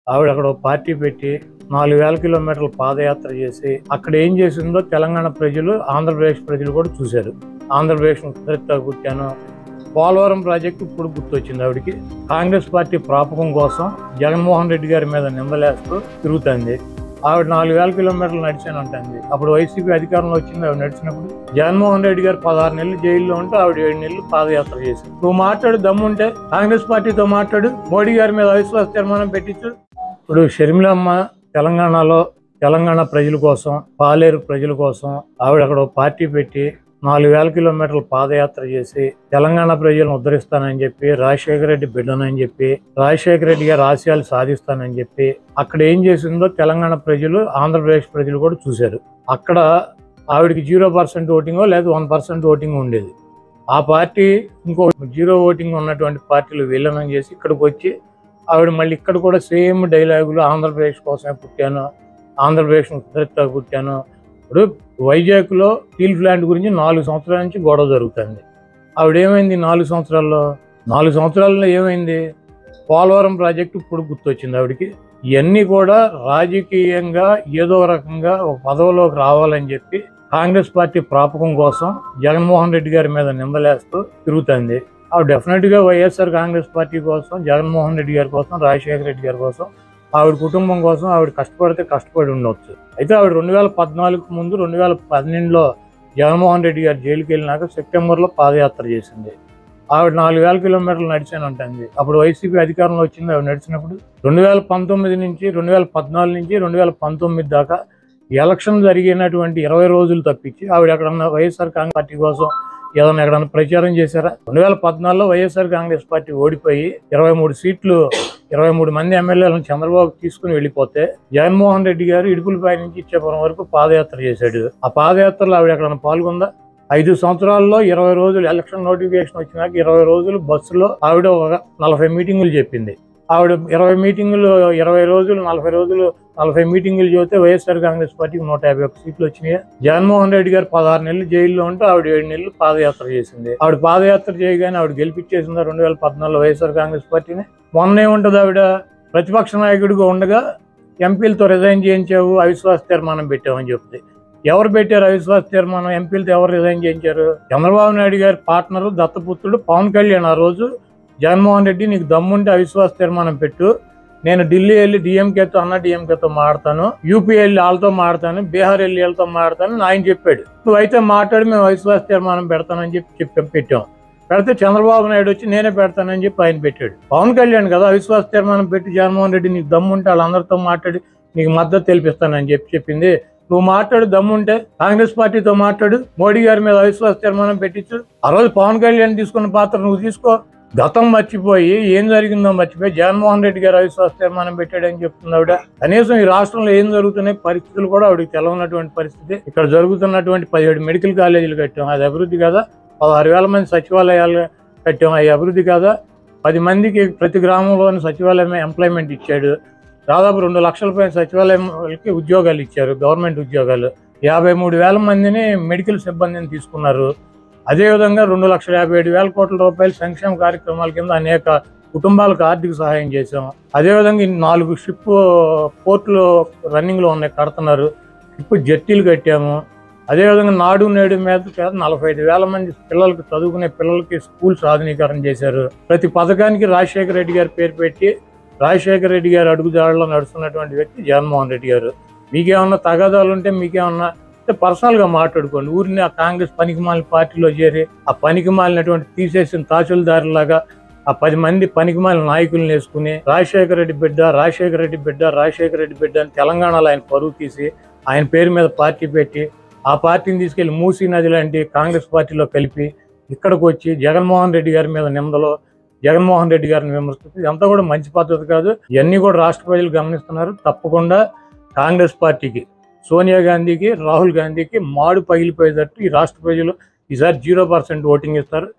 ఆవిడ అక్కడ ఒక పార్టీ పెట్టి నాలుగు వేల కిలోమీటర్ల పాదయాత్ర చేసి అక్కడ ఏం చేసిందో తెలంగాణ ప్రజలు ఆంధ్రప్రదేశ్ ప్రజలు కూడా చూశారు ఆంధ్రప్రదేశ్ ఉత్తరిత పుట్టాను పోలవరం ప్రాజెక్టు ఇప్పుడు గుర్తొచ్చింది ఆవిడకి కాంగ్రెస్ పార్టీ ప్రాపకం కోసం జగన్మోహన్ రెడ్డి గారి మీద నిందలేస్తూ తిరుగుతుంది ఆవిడ నాలుగు వేల కిలోమీటర్లు నడిచాను అంటుంది అప్పుడు వైసీపీ అధికారంలో వచ్చింది ఆవిడ నడిచినప్పుడు జగన్మోహన్ రెడ్డి గారు పదహారు నెలలు జైల్లో ఉంటే ఆవిడ ఏడు నెలలు పాదయాత్ర చేసింది నువ్వు మాట్లాడు దమ్ముంటే కాంగ్రెస్ పార్టీతో మాట్లాడు మోడీ గారి మీద అవిశ్వాస తీర్మానం పెట్టించు ఇప్పుడు షర్మిలమ్మ తెలంగాణలో తెలంగాణ ప్రజల కోసం పాలేరు ప్రజల కోసం ఆవిడ అక్కడ ఒక పార్టీ పెట్టి నాలుగు వేల కిలోమీటర్ల పాదయాత్ర చేసి తెలంగాణ ప్రజలను ఉద్ధరిస్తానని చెప్పి రాజశేఖర రెడ్డి బిడ్డనని చెప్పి రాజశేఖర రెడ్డి గారి ఆశయాలు సాధిస్తానని చెప్పి అక్కడ ఏం చేసిందో తెలంగాణ ప్రజలు ఆంధ్రప్రదేశ్ ప్రజలు కూడా చూశారు అక్కడ ఆవిడకి జీరో పర్సెంట్ ఓటింగో లేదా వన్ పర్సెంట్ ఓటింగ్ ఉండేది ఆ పార్టీ ఇంకో జీరో ఓటింగ్ ఉన్నటువంటి పార్టీలు విలీనం చేసి ఇక్కడికి వచ్చి ఆవిడ మళ్ళీ ఇక్కడ కూడా సేమ్ డైలాగులు ఆంధ్రప్రదేశ్ కోసమే పుట్టాను ఆంధ్రప్రదేశ్ ఉత్తరిత పుట్టాను ఇప్పుడు వైజాగ్లో స్టీల్ ప్లాంట్ గురించి నాలుగు సంవత్సరాల నుంచి గొడవ జరుగుతుంది ఆవిడ ఏమైంది నాలుగు సంవత్సరాల్లో నాలుగు సంవత్సరాల్లో ఏమైంది పోలవరం ప్రాజెక్టు ఇప్పుడు గుర్తొచ్చింది ఆవిడకి ఇవన్నీ కూడా రాజకీయంగా ఏదో రకంగా ఒక పదవిలోకి రావాలని చెప్పి కాంగ్రెస్ పార్టీ ప్రాపకం కోసం జగన్మోహన్ రెడ్డి గారి మీద నిందలేస్తూ తిరుగుతుంది ఆవిడ డెఫినెట్ గా వైఎస్ఆర్ కాంగ్రెస్ పార్టీ కోసం జగన్మోహన్ రెడ్డి గారి కోసం రాజశేఖర రెడ్డి గారి కోసం ఆవిడ కుటుంబం కోసం ఆవిడ కష్టపడితే కష్టపడి ఉండొచ్చు అయితే ఆవిడ రెండు వేల పద్నాలుగు ముందు రెండు వేల పన్నెండులో జగన్మోహన్ రెడ్డి గారు జైలుకి వెళ్ళినాక సెప్టెంబర్లో పాదయాత్ర చేసింది ఆవిడ నాలుగు వేల కిలోమీటర్లు నడిచాను అంటుంది అప్పుడు వైసీపీ అధికారంలో వచ్చింది ఆవిడ నడిచినప్పుడు రెండు వేల పంతొమ్మిది నుంచి రెండు వేల పద్నాలుగు నుంచి రెండు వేల పంతొమ్మిది దాకా ఎలక్షన్ జరిగినటువంటి ఇరవై రోజులు తప్పించి ఆవిడ ఎక్కడన్నా వైఎస్ఆర్ కాంగ్రెస్ పార్టీ కోసం ఏదైనా ఎక్కడన్నా ప్రచారం చేశారా రెండు వేల పద్నాలుగులో వైఎస్ఆర్ కాంగ్రెస్ పార్టీ ఓడిపోయి ఇరవై మూడు సీట్లు ఇరవై మూడు మంది ఎమ్మెల్యేలను చంద్రబాబు తీసుకుని వెళ్ళిపోతే జగన్మోహన్ రెడ్డి గారు ఇడుపులపై నుంచి ఇచ్చేపురం వరకు పాదయాత్ర చేశాడు ఆ పాదయాత్రలో ఆవిడ ఎక్కడన్నా పాల్గొందా ఐదు సంవత్సరాల్లో ఇరవై రోజులు ఎలక్షన్ నోటిఫికేషన్ వచ్చినాక ఇరవై రోజులు బస్సులో ఆవిడ ఒక నలభై మీటింగులు చెప్పింది ఆవిడ ఇరవై మీటింగులు ఇరవై రోజులు నలభై రోజులు నలభై మీటింగులు చెబితే వైఎస్ఆర్ కాంగ్రెస్ పార్టీకి నూట యాభై ఒక్క సీట్లు వచ్చినాయి జగన్మోహన్ రెడ్డి గారు పదహారు నెలలు జైల్లో ఉంటే ఆవిడ ఏడు నెలలు పాదయాత్ర చేసింది ఆవిడ పాదయాత్ర చేయగానే ఆవిడ గెలిపించేసిందా రెండు వేల పద్నాలుగులో వైఎస్ఆర్ కాంగ్రెస్ పార్టీని మొన్న ఏముంటది ఆవిడ ప్రతిపక్ష నాయకుడిగా ఉండగా ఎంపీలతో రిజైన్ చేయించావు అవిశ్వాస తీర్మానం పెట్టామని చెప్తుంది ఎవరు పెట్టారు అవిశ్వాస తీర్మానం ఎంపీలతో ఎవరు రిజైన్ చేయించారు చంద్రబాబు నాయుడు గారి పార్ట్నర్ దత్తపుత్రుడు పవన్ కళ్యాణ్ ఆ రోజు జగన్మోహన్ రెడ్డి నీకు దమ్ముంటే అవిశ్వాస తీర్మానం పెట్టు నేను ఢిల్లీ వెళ్ళి డిఎంకేతో అన్న డిఎంకేతో మాడతాను యూపీ వెళ్ళి వాళ్ళతో మాడతాను బీహార్ వెళ్ళి వీళ్ళతో మాడతాను అని ఆయన చెప్పాడు నువ్వైతే మాట్లాడి మేము అవిశ్వాస తీర్మానం పెడతానని చెప్పి చెప్పి పెట్టాం పెడితే చంద్రబాబు నాయుడు వచ్చి నేనే పెడతానని చెప్పి ఆయన పెట్టాడు పవన్ కళ్యాణ్ కదా అవిశ్వాస తీర్మానం పెట్టి జగన్మోహన్ రెడ్డి నీకు దమ్ముంటే వాళ్ళందరితో మాట్లాడి నీకు మద్దతు తెలిపిస్తానని చెప్పి చెప్పింది నువ్వు మాట్లాడు దమ్ముంటే కాంగ్రెస్ పార్టీతో మాట్లాడు మోడీ గారి మీద అవిశ్వాస తీర్మానం పెట్టించు ఆ రోజు పవన్ కళ్యాణ్ తీసుకున్న పాత్ర నువ్వు తీసుకో గతం మర్చిపోయి ఏం జరిగిందో మర్చిపోయి జగన్మోహన్ రెడ్డి గారు అవిశ్వాస తీర్మానం పెట్టాడని చెప్తుంది ఆవిడ కనీసం ఈ రాష్ట్రంలో ఏం జరుగుతున్నాయి పరిస్థితులు కూడా ఆవిడకి తెలవనటువంటి పరిస్థితి ఇక్కడ జరుగుతున్నటువంటి పదిహేడు మెడికల్ కాలేజీలు కట్టాం అది అభివృద్ధి కదా పదహారు వేల మంది సచివాలయాలు కట్టాం అవి అభివృద్ధి కదా పది మందికి ప్రతి గ్రామంలోని సచివాలయం ఎంప్లాయ్మెంట్ ఇచ్చాడు దాదాపు రెండు లక్షల పైన సచివాలయంకి ఉద్యోగాలు ఇచ్చారు గవర్నమెంట్ ఉద్యోగాలు యాభై మూడు వేల మందిని మెడికల్ సిబ్బందిని తీసుకున్నారు అదేవిధంగా రెండు లక్షల యాభై ఏడు వేల కోట్ల రూపాయల సంక్షేమ కార్యక్రమాల కింద అనేక కుటుంబాలకు ఆర్థిక సహాయం చేశాం అదేవిధంగా ఈ నాలుగు షిప్ పోర్టులు రన్నింగ్లో ఉన్నాయి కడుతున్నారు షిప్ జట్టీలు కట్టాము అదేవిధంగా నాడు నేడు మీద చేత నలభై ఐదు వేల మంది పిల్లలకి చదువుకునే పిల్లలకి స్కూల్స్ ఆధునీకరణ చేశారు ప్రతి పథకానికి రాజశేఖర రెడ్డి గారి పేరు పెట్టి రాజశేఖర రెడ్డి గారు అడుగుజాడలో నడుస్తున్నటువంటి వ్యక్తి జగన్మోహన్ రెడ్డి గారు మీకేమన్నా తగాదాలు ఉంటే మీకేమన్నా అంటే పర్సనల్గా మాట్లాడుకోండి ఊరిని ఆ కాంగ్రెస్ పనికిమాలిన పార్టీలో చేరి ఆ పనికిమాలినటువంటి తీసేసిన తాచులదారులాగా ఆ పది మంది పనికిమాలిన నాయకులను వేసుకుని రాజశేఖర రెడ్డి బిడ్డ రాజశేఖర రెడ్డి బిడ్డ రాజశేఖర రెడ్డి బిడ్డ అని తెలంగాణలో ఆయన పరువు తీసి ఆయన పేరు మీద పార్టీ పెట్టి ఆ పార్టీని తీసుకెళ్లి మూసీ నది లాంటి కాంగ్రెస్ పార్టీలో కలిపి ఇక్కడికి వచ్చి జగన్మోహన్ రెడ్డి గారి మీద నిందలో జగన్మోహన్ రెడ్డి గారిని విమర్శిస్తుంది ఇదంతా కూడా మంచి పద్ధతి కాదు ఇవన్నీ కూడా రాష్ట్ర ప్రజలు గమనిస్తున్నారు తప్పకుండా కాంగ్రెస్ పార్టీకి సోనియా గాంధీకి రాహుల్ గాంధీకి మాడు పగిలిపోయేటట్టు ఈ రాష్ట్ర ప్రజలు ఈసారి జీరో పర్సెంట్ ఓటింగ్ ఇస్తారు